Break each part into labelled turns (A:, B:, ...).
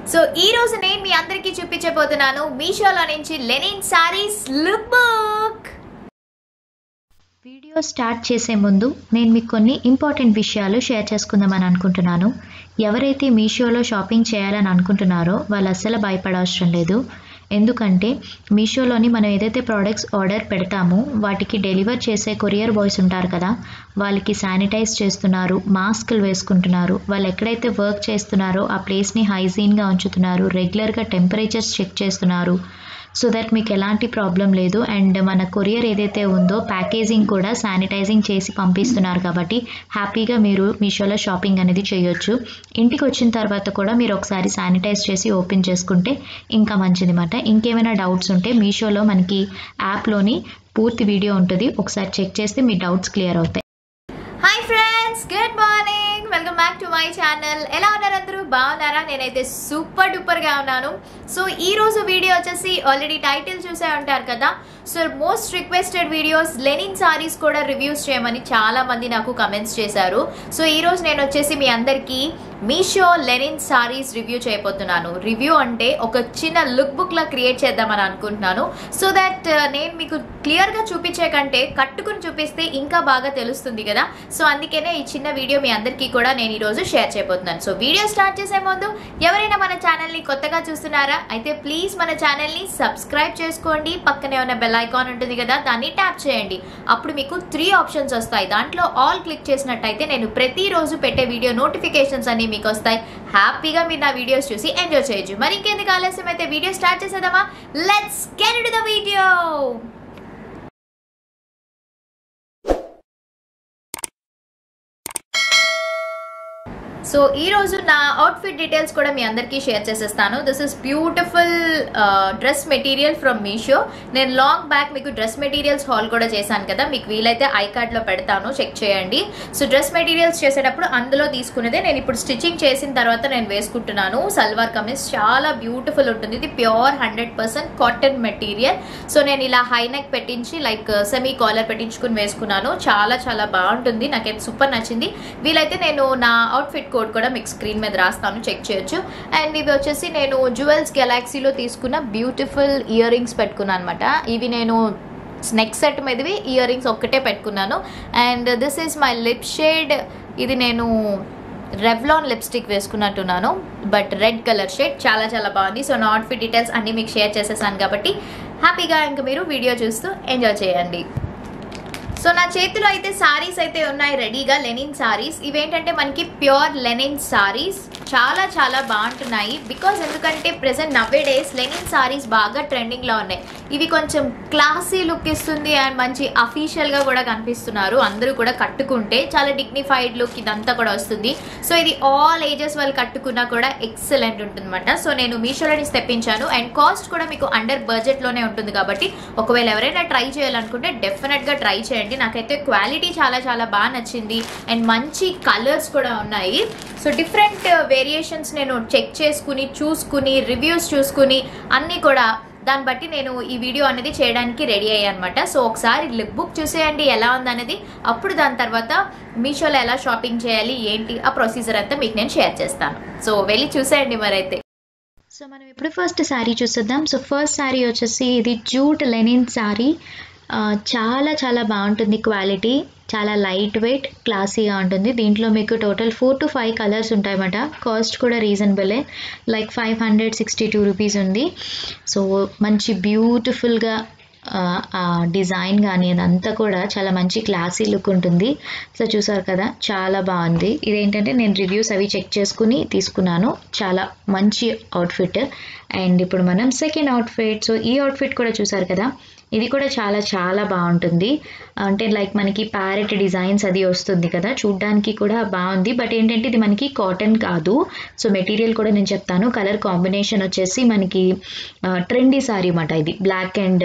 A: so ఈ రోజు నేను మీ అందరికీ చూపించబోతున్నాను మీషోలో నుంచి linen sarees look book
B: video start చేసే ముందు నేను మీకు కొన్ని ఇంపార్టెంట్ విషయాలు షేర్ చేసుకుందామని అనుకుంటున్నాను ఎవరైతే మీషోలో షాపింగ్ చేయాలని అనుకుంటున్నారో వాళ్ళు అస్సలు భయపడవసరం లేదు ఎందుకంటే మీషోలోని మనం ఏదైతే ప్రోడక్ట్స్ ఆర్డర్ పెడతామో వాటికి డెలివర్ చేసే కొరియర్ బాయ్స్ ఉంటారు కదా వాళ్ళకి శానిటైజ్ చేస్తున్నారు మాస్కులు వేసుకుంటున్నారు వాళ్ళు ఎక్కడైతే వర్క్ చేస్తున్నారో ఆ ప్లేస్ని హైజీన్గా ఉంచుతున్నారు రెగ్యులర్గా టెంపరేచర్స్ చెక్ చేస్తున్నారు సో దట్ మీకు ఎలాంటి ప్రాబ్లం లేదు అండ్ మన కొరియర్ ఏదైతే ఉందో ప్యాకేజింగ్ కూడా శానిటైజింగ్ చేసి పంపిస్తున్నారు కాబట్టి హ్యాపీగా మీరు మీషోలో షాపింగ్ అనేది చేయొచ్చు ఇంటికి వచ్చిన తర్వాత కూడా మీరు ఒకసారి శానిటైజ్ చేసి ఓపెన్ చేసుకుంటే ఇంకా మంచిది మాట ఇంకేమైనా డౌట్స్ ఉంటే మీషోలో మనకి యాప్లోని పూర్తి వీడియో ఉంటుంది ఒకసారి చెక్ చేస్తే మీ డౌట్స్ క్లియర్ అవుతాయి
A: hi friends good morning welcome back to my channel ఎలా ఉన్నారు అందరూ బాగున్నారా నేనైతే సూపర్ డూపర్ గా ఉన్నాను సో ఈ రోజు వీడియో వచ్చేసి ఆల్రెడీ టైటిల్ చూసే ఉంటారు కదా so most requested videos linen sarees కూడా రివ్యూస్ చేయమని చాలా మంది నాకు కమెంట్స్ చేశారు సో ఈ రోజు నేను వచ్చేసి మీ అందరికీ మీషో లెనిన్ సారీస్ రివ్యూ చేయబోతున్నాను రివ్యూ అంటే ఒక చిన్న లుక్ బుక్ లా క్రియేట్ చేద్దామని అనుకుంటున్నాను సో దట్ నేను మీకు క్లియర్ గా చూపించే కంటే కట్టుకుని చూపిస్తే ఇంకా బాగా తెలుస్తుంది కదా సో అందుకనే ఈ చిన్న వీడియో మీ అందరికీ కూడా నేను ఈరోజు షేర్ చేయబోతున్నాను సో వీడియో స్టార్ట్ చేసే ముందు ఎవరైనా మన ఛానల్ని కొత్తగా చూస్తున్నారా అయితే ప్లీజ్ మన ఛానల్ని సబ్స్క్రైబ్ చేసుకోండి పక్కనే ఉన్న బెల్ ఐకాన్ ఉంటుంది కదా దాన్ని ట్యాప్ చేయండి అప్పుడు మీకు త్రీ ఆప్షన్స్ వస్తాయి దాంట్లో ఆల్ క్లిక్ చేసినట్టయితే నేను ప్రతిరోజు పెట్టే వీడియో నోటిఫికేషన్స్ అన్ని మీకు వస్తాయి హ్యాపీగా మీరు నా వీడియోస్ చూసి ఎంజాయ్ చేయొచ్చు మరి ఇంకెందుకు ఆలస్యం అయితే వీడియో స్టార్ట్ చేసేద్దామా let's get to the video so ఈ రోజు నా అవుట్ఫిట్ డీటెయిల్స్ కూడా మీ అందరికీ షేర్ చేసేస్తాను this is beautiful dress material from Meesho నేను లాంగ్ బ్యాక్ మీకు డ్రెస్ మెటీరియల్స్ హాల్ కూడా చేశాను కదా మీకు వీలైతే ఐ కార్డ్లో పెడతాను చెక్ చేయండి సో డ్రెస్ మెటీరియల్స్ చేసేటప్పుడు అందులో తీసుకునేదే నేను ఇప్పుడు స్టిచ్చింగ్ చేసిన తర్వాత నేను వేసుకుంటున్నాను సల్వార్ కమీజ్ చాలా బ్యూటిఫుల్ ఉంటుంది ఇది pure hundred percent cotton material so నేను ఇలా హై నెక్ పెట్టించి లైక్ సెమీ కాలర్ పెట్టించుకుని వేసుకున్నాను చాలా చాలా బాగుంటుంది నాకైతే సూపర్ నచ్చింది వీలైతే నేను నా అవుట్ఫిట్ కోడ్ కూడా మీకు స్క్రీన్ మీద రాస్తాను చెక్ చేయొచ్చు అండ్ ఇవి వచ్చేసి నేను జ్యువెల్స్ గెలాక్సీలో తీసుకున్న బ్యూటిఫుల్ ఇయర్ రింగ్స్ పెట్టుకున్నాను అనమాట ఇవి నేను నెక్ సెట్ మీదవి ఇయర్ రింగ్స్ ఒక్కటే పెట్టుకున్నాను and this is my lip shade ఇది నేను రెవ్లాన్ లిప్స్టిక్ వేసుకున్నట్టున్నాను బట్ రెడ్ కలర్ షేడ్ చాలా చాలా బాగుంది సో నా అవుట్ఫిట్ డీటెయిల్స్ అన్నీ మీకు షేర్ చేసేసాను కాబట్టి హ్యాపీగా ఇంకా మీరు వీడియో చూస్తూ ఎంజాయ్ చేయండి సో నా చేతిలో అయితే సారీస్ అయితే ఉన్నాయి రెడీగా లెనిన్ సారీస్ ఇవేంటంటే మనకి ప్యూర్ లెనిన్ సారీస్ చాలా చాలా బాగుంటున్నాయి బికాజ్ ఎందుకంటే ప్రెసెంట్ నవ్వే డేస్ లెనిన్ సారీస్ బాగా ట్రెండింగ్లో ఉన్నాయి ఇవి కొంచెం క్లాసీ లుక్ ఇస్తుంది అండ్ మంచి అఫీషియల్గా కూడా కనిపిస్తున్నారు అందరూ కూడా కట్టుకుంటే చాలా డిగ్నిఫైడ్ లుక్ ఇదంతా కూడా వస్తుంది సో ఇది ఆల్ ఏజెస్ వాళ్ళు కట్టుకున్నా కూడా ఎక్సలెంట్ ఉంటుందన్నమాట సో నేను మీషోలో నుంచి తెప్పించాను అండ్ కాస్ట్ కూడా మీకు అండర్ బడ్జెట్లోనే ఉంటుంది కాబట్టి ఒకవేళ ఎవరైనా ట్రై చేయాలనుకుంటే డెఫినెట్గా ట్రై చేయండి నాకైతే క్వాలిటీ చాలా చాలా బాగా నచ్చింది అండ్ మంచి కలర్స్ కూడా ఉన్నాయి సో డిఫరెంట్ వేరియేషన్స్ నేను చెక్ చేసుకుని చూసుకుని రివ్యూస్ చూసుకుని అన్నీ కూడా దాన్ని బట్టి నేను ఈ వీడియో అనేది చేయడానికి రెడీ అయ్యాను అనమాట సో ఒకసారి లుక్ బుక్ చూసేయండి ఎలా ఉందనేది అప్పుడు దాని తర్వాత మీషోలో ఎలా షాపింగ్ చేయాలి ఏంటి ఆ ప్రొసీజర్ అంతా మీకు నేను షేర్ చేస్తాను సో వెళ్ళి చూసేయండి మరైతే
B: సో మనం ఇప్పుడు ఫస్ట్ శారీ చూసేద్దాం సో ఫస్ట్ శారీ వచ్చేసి ఇది జూట్ లెనిన్ శారీ చాలా చాలా బాగుంటుంది క్వాలిటీ చాలా లైట్ వెయిట్ క్లాసీగా ఉంటుంది దీంట్లో మీకు total four to five colours ఉంటాయన్నమాట కాస్ట్ కూడా రీజనబులే like five hundred sixty two rupees ఉంది సో మంచి బ్యూటిఫుల్గా ఆ డిజైన్ కానీ అదంతా కూడా చాలా మంచి క్లాసీ లుక్ ఉంటుంది సో చూసారు కదా చాలా బాగుంది ఇదేంటంటే నేను రివ్యూస్ అవి చెక్ చేసుకుని తీసుకున్నాను చాలా మంచి అవుట్ఫిట్ అండ్ ఇప్పుడు మనం సెకండ్ అవుట్ఫిట్ సో ఈ అవుట్ఫిట్ కూడా చూసారు కదా ఇది కూడా చాలా చాలా బాగుంటుంది అంటే లైక్ మనకి ప్యారెట్ డిజైన్స్ అది వస్తుంది కదా చూడ్డానికి కూడా బాగుంది బట్ ఏంటంటే ఇది మనకి కాటన్ కాదు సో మెటీరియల్ కూడా నేను చెప్తాను కలర్ కాంబినేషన్ వచ్చేసి మనకి ట్రెండీ సారీ అన్నమాట ఇది బ్లాక్ అండ్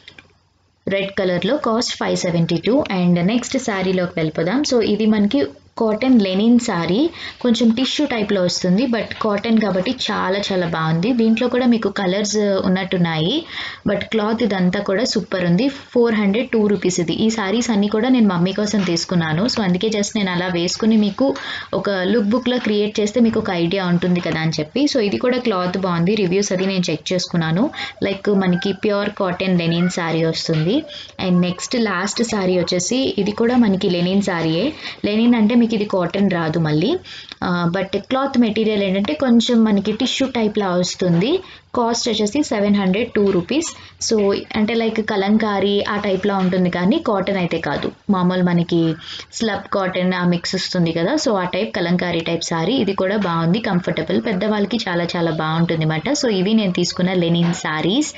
B: రెడ్ కలర్లో cost five seventy two and next శారీలోకి వెళ్ళిపోదాం సో ఇది మనకి కాటన్ లెనిన్ సారీ కొంచెం టిష్యూ టైప్లో వస్తుంది బట్ కాటన్ కాబట్టి చాలా చాలా బాగుంది దీంట్లో కూడా మీకు కలర్స్ ఉన్నట్టున్నాయి బట్ క్లాత్ ఇదంతా కూడా సూపర్ ఉంది ఫోర్ హండ్రెడ్ టూ రూపీస్ ఇది ఈ సారీస్ అన్నీ కూడా నేను మమ్మీ కోసం తీసుకున్నాను సో అందుకే జస్ట్ నేను అలా వేసుకుని మీకు ఒక లుక్ బుక్లో క్రియేట్ చేస్తే మీకు ఒక ఐడియా ఉంటుంది కదా అని చెప్పి సో ఇది కూడా క్లాత్ బాగుంది రివ్యూస్ అది నేను చెక్ చేసుకున్నాను లైక్ మనకి ప్యూర్ కాటన్ లెనిన్ శారీ వస్తుంది అండ్ నెక్స్ట్ లాస్ట్ శారీ వచ్చేసి ఇది కూడా మనకి లెనిన్ శారీయే లెనిన్ అంటే మీకు ఇది కాటన్ రాదు మళ్ళీ బట్ క్లాత్ మెటీరియల్ ఏంటంటే కొంచెం మనకి టిష్యూ టైప్లా వస్తుంది కాస్ట్ వచ్చేసి seven hundred two rupees so అంటే లైక్ కలంకారీ ఆ టైప్లో ఉంటుంది కానీ కాటన్ అయితే కాదు మామూలు మనకి స్లబ్ కాటన్ ఆ మిక్స్ వస్తుంది కదా సో ఆ టైప్ కలంకారీ టైప్ సారీ ఇది కూడా బాగుంది కంఫర్టబుల్ పెద్దవాళ్ళకి చాలా చాలా బాగుంటుంది అనమాట సో ఇవి నేను తీసుకున్న లెనిన్ సారీస్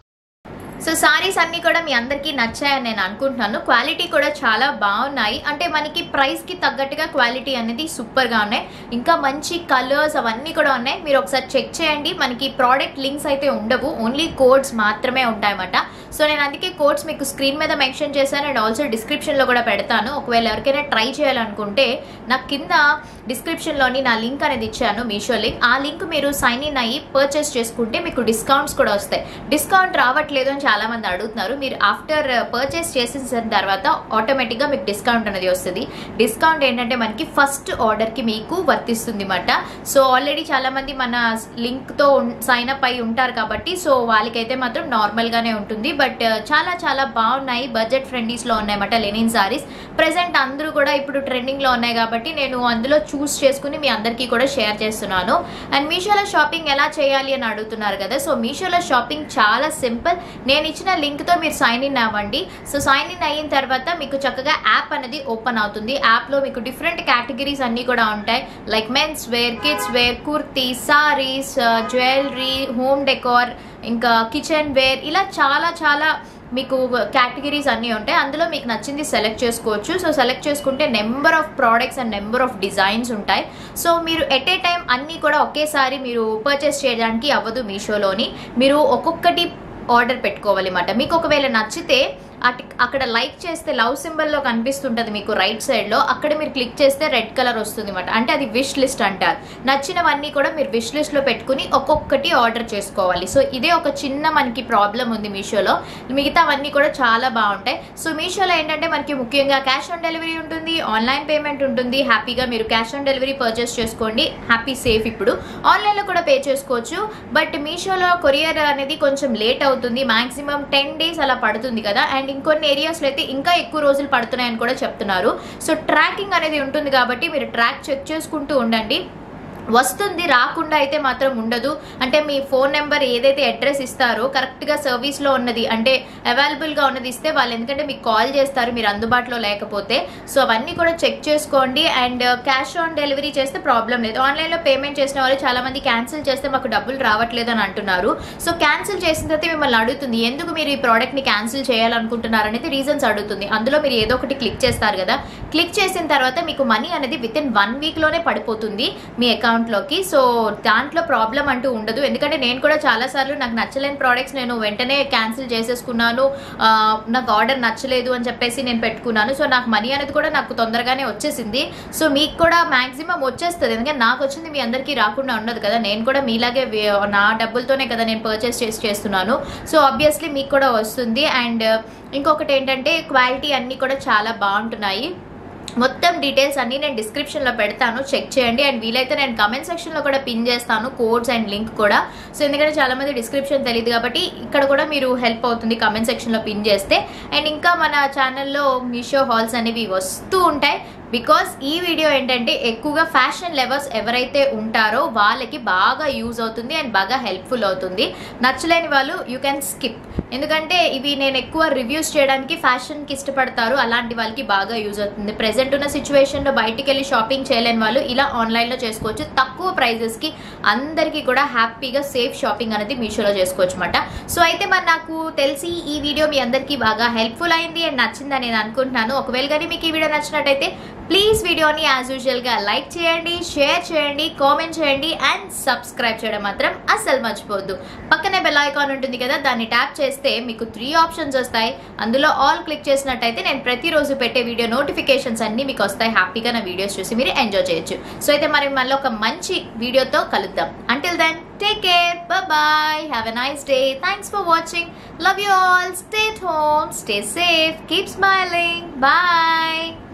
A: సో సారీస్ అన్ని కూడా మీ అందరికీ నచ్చాయని నేను అనుకుంటున్నాను క్వాలిటీ కూడా చాలా బాగున్నాయి అంటే మనకి ప్రైస్ కి తగ్గట్టుగా క్వాలిటీ అనేది సూపర్ గా ఉన్నాయి ఇంకా మంచి కలర్స్ అవన్నీ కూడా ఉన్నాయి మీరు ఒకసారి చెక్ చేయండి మనకి ప్రోడక్ట్ లింక్స్ అయితే ఉండవు ఓన్లీ కోడ్స్ మాత్రమే ఉంటాయన్నమాట సో నేను అందుకే కోడ్స్ మీకు స్క్రీన్ మీద మెన్షన్ చేశాను అండ్ ఆల్సో డిస్క్రిప్షన్ లో కూడా పెడతాను ఒకవేళ ఎవరికైనా ట్రై చేయాలనుకుంటే నాకు కింద డిస్క్రిప్షన్ లోని నా లింక్ అనేది ఇచ్చాను మీషో లింక్ ఆ లింక్ మీరు సైన్ ఇన్ అయ్యి పర్చేస్ చేసుకుంటే మీకు డిస్కౌంట్స్ కూడా వస్తాయి డిస్కౌంట్ రావట్లేదు అని చాలా మంది అడుగుతున్నారు మీరు ఆఫ్టర్ పర్చేస్ చేసిన తర్వాత ఆటోమేటిక్గా మీకు డిస్కౌంట్ అనేది వస్తుంది డిస్కౌంట్ ఏంటంటే మనకి ఫస్ట్ ఆర్డర్కి మీకు వర్తిస్తుంది అనమాట సో ఆల్రెడీ చాలా మంది మన లింక్తో సైన్ అప్ అయి ఉంటారు కాబట్టి సో వాళ్ళకైతే మాత్రం నార్మల్గానే ఉంటుంది బట్ చాలా చాలా బాగున్నాయి బడ్జెట్ ఫ్రెండ్లీస్లో ఉన్నాయన్నమాట లెనిన్ సారీస్ ప్రెసెంట్ అందరూ కూడా ఇప్పుడు ట్రెండింగ్లో ఉన్నాయి కాబట్టి నేను అందులో చూస్ చేసుకుని మీ అందరికీ కూడా షేర్ చేస్తున్నాను అండ్ మీషోలో షాపింగ్ ఎలా చేయాలి అని అడుగుతున్నారు కదా సో మీషోలో షాపింగ్ చాలా సింపుల్ నేను ఇచ్చిన లింక్తో మీరు సైన్ ఇన్ అవ్వండి సో సైన్ ఇన్ అయిన తర్వాత మీకు చక్కగా యాప్ అనేది ఓపెన్ అవుతుంది యాప్లో మీకు డిఫరెంట్ కేటగిరీస్ అన్నీ కూడా ఉంటాయి like men's wear kids wear kurti sarees jewellery home decor ఇంకా కిచెన్ వేర్ ఇలా చాలా చాలా మీకు కేటగిరీస్ అన్నీ ఉంటాయి అందులో మీకు నచ్చింది సెలెక్ట్ చేసుకోవచ్చు సో సెలెక్ట్ చేసుకుంటే number of products and number of designs ఉంటాయి సో మీరు ఎట్ ఏ టైం అన్నీ కూడా ఒకేసారి మీరు పర్చేస్ చేయడానికి అవ్వదు మీషోలోని మీరు ఒక్కొక్కటి ఆర్డర్ పెట్టుకోవాలి అన్నమాట మీకు ఒకవేళ నచ్చితే అటు అక్కడ లైక్ చేస్తే లవ్ సింబల్లో కనిపిస్తుంటుంది మీకు రైట్ సైడ్లో అక్కడ మీరు క్లిక్ చేస్తే రెడ్ కలర్ వస్తుంది అనమాట అంటే అది విష్ లిస్ట్ అంటారు నచ్చినవన్నీ కూడా మీరు విష్ లిస్ట్లో పెట్టుకుని ఒక్కొక్కటి ఆర్డర్ చేసుకోవాలి సో ఇదే ఒక చిన్న మనకి ప్రాబ్లం ఉంది మీషోలో మిగతావన్నీ కూడా చాలా బాగుంటాయి సో మీషోలో ఏంటంటే మనకి ముఖ్యంగా క్యాష్ ఆన్ డెలివరీ ఉంటుంది ఆన్లైన్ పేమెంట్ ఉంటుంది హ్యాపీగా మీరు క్యాష్ ఆన్ డెలివరీ పర్చేస్ చేసుకోండి హ్యాపీ సేఫ్ ఇప్పుడు ఆన్లైన్లో కూడా పే చేసుకోవచ్చు బట్ మీషోలో కొరియర్ అనేది కొంచెం లేట్ అవుతుంది మాక్సిమం టెన్ డేస్ అలా పడుతుంది కదా అండ్ ఇంకొన్ని ఏరియాస్లో అయితే ఇంకా ఎక్కువ రోజులు పడుతున్నాయని కూడా చెప్తున్నారు సో ట్రాకింగ్ అనేది ఉంటుంది కాబట్టి మీరు ట్రాక్ చెక్ చేసుకుంటూ ఉండండి వస్తుంది రాకుండా అయితే మాత్రం ఉండదు అంటే మీ ఫోన్ నెంబర్ ఏదైతే అడ్రస్ ఇస్తారో కరెక్ట్గా సర్వీస్లో ఉన్నది అంటే అవైలబుల్గా ఉన్నది ఇస్తే వాళ్ళు ఎందుకంటే మీకు కాల్ చేస్తారు మీరు అందుబాటులో లేకపోతే సో అవన్నీ కూడా చెక్ చేసుకోండి అండ్ క్యాష్ ఆన్ డెలివరీ చేస్తే ప్రాబ్లం లేదు ఆన్లైన్లో పేమెంట్ చేసిన వాళ్ళు చాలా మంది క్యాన్సిల్ చేస్తే మాకు డబ్బులు రావట్లేదు అని అంటున్నారు సో క్యాన్సిల్ చేసిన తర్వాత మిమ్మల్ని అడుగుతుంది ఎందుకు మీరు ఈ ప్రోడక్ట్ని క్యాన్సిల్ చేయాలనుకుంటున్నారు అనేది రీజన్స్ అడుగుతుంది అందులో మీరు ఏదో ఒకటి క్లిక్ చేస్తారు కదా క్లిక్ చేసిన తర్వాత మీకు మనీ అనేది విత్ ఇన్ వన్ వీక్లోనే పడిపోతుంది మీ అకౌంట్ అకౌంట్లోకి సో దాంట్లో ప్రాబ్లం అంటూ ఉండదు ఎందుకంటే నేను కూడా చాలాసార్లు నాకు నచ్చలేని ప్రోడక్ట్స్ నేను వెంటనే క్యాన్సిల్ చేసేసుకున్నాను ఆ, నాకు ఆర్డర్ నచ్చలేదు అని చెప్పేసి నేను పెట్టుకున్నాను సో నాకు మనీ అనేది కూడా నాకు తొందరగానే వచ్చేసింది సో మీకు కూడా మాక్సిమం వచ్చేస్తుంది ఎందుకంటే నాకు వచ్చింది మీ అందరికీ రాకుండా ఉండదు కదా నేను కూడా మీలాగే వే- నా డబ్బులతోనే కదా నేను పర్చేస్ చేసి చేస్తున్నాను సో ఆబ్వియస్లీ మీకు కూడా వస్తుంది అండ్ ఇంకొకటి ఏంటంటే క్వాలిటీ అన్నీ కూడా చాలా బాగుంటున్నాయి మొత్తం డీటెయిల్స్ అన్ని నేను డిస్క్రిప్షన్లో పెడతాను చెక్ చేయండి అండ్ వీలైతే నేను కమెంట్ సెక్షన్లో కూడా పిన్ చేస్తాను కోడ్స్ అండ్ లింక్ కూడా సో ఎందుకంటే చాలా మంది డిస్క్రిప్షన్ తెలియదు కాబట్టి ఇక్కడ కూడా మీరు హెల్ప్ అవుతుంది కమెంట్ సెక్షన్లో పిన్ చేస్తే అండ్ ఇంకా మన ఛానల్లో మీషో హాల్స్ అనేవి వస్తూ ఉంటాయి బికాస్ ఈ వీడియో ఏంటంటే ఎక్కువగా ఫ్యాషన్ లెవర్స్ ఎవరైతే ఉంటారో వాళ్ళకి బాగా యూజ్ అవుతుంది అండ్ బాగా హెల్ప్ఫుల్ అవుతుంది నచ్చలేని వాళ్ళు యూ కెన్ స్కిప్ ఎందుకంటే ఇవి నేను ఎక్కువ రివ్యూస్ చేయడానికి ఫ్యాషన్కి ఇష్టపడతారు అలాంటి వాళ్ళకి బాగా యూజ్ అవుతుంది ప్రెసెంట్ ఉన్న సిచ్యువేషన్లో బయటికి వెళ్ళి షాపింగ్ చేయలేని వాళ్ళు ఇలా ఆన్లైన్లో చేసుకోవచ్చు తక్కువ ప్రైజెస్కి అందరికీ కూడా హ్యాపీగా సేఫ్ షాపింగ్ అనేది మీషోలో చేసుకోవచ్చు అనమాట సో అయితే మరి నాకు తెలిసి ఈ వీడియో మీ అందరికీ బాగా హెల్ప్ఫుల్ అయింది అండ్ నచ్చిందని నేను అనుకుంటున్నాను ఒకవేళ కానీ మీకు ఈ వీడియో నచ్చినట్టయితే ప్లీజ్ వీడియోని యాజ్ యూజువల్గా లైక్ చేయండి షేర్ చేయండి కామెంట్ చేయండి అండ్ సబ్స్క్రైబ్ చేయడం మాత్రం అస్సలు మర్చిపోవద్దు పక్కనే బెల్ ఐకాన్ ఉంటుంది కదా దాన్ని ట్యాప్ చేస్తే మీకు త్రీ ఆప్షన్స్ వస్తాయి అందులో ఆల్ క్లిక్ చేసినట్టయితే నేను ప్రతిరోజు పెట్టే వీడియో నోటిఫికేషన్స్ అన్నీ మీకు వస్తాయి హ్యాపీగా నా వీడియోస్ చూసి మీరు ఎంజాయ్ చేయొచ్చు సో అయితే మరి మళ్ళీ ఒక మంచి వీడియోతో కలుద్దాం until then take care bye have a nice day thanks for watching love you all stay home stay safe keep smiling bye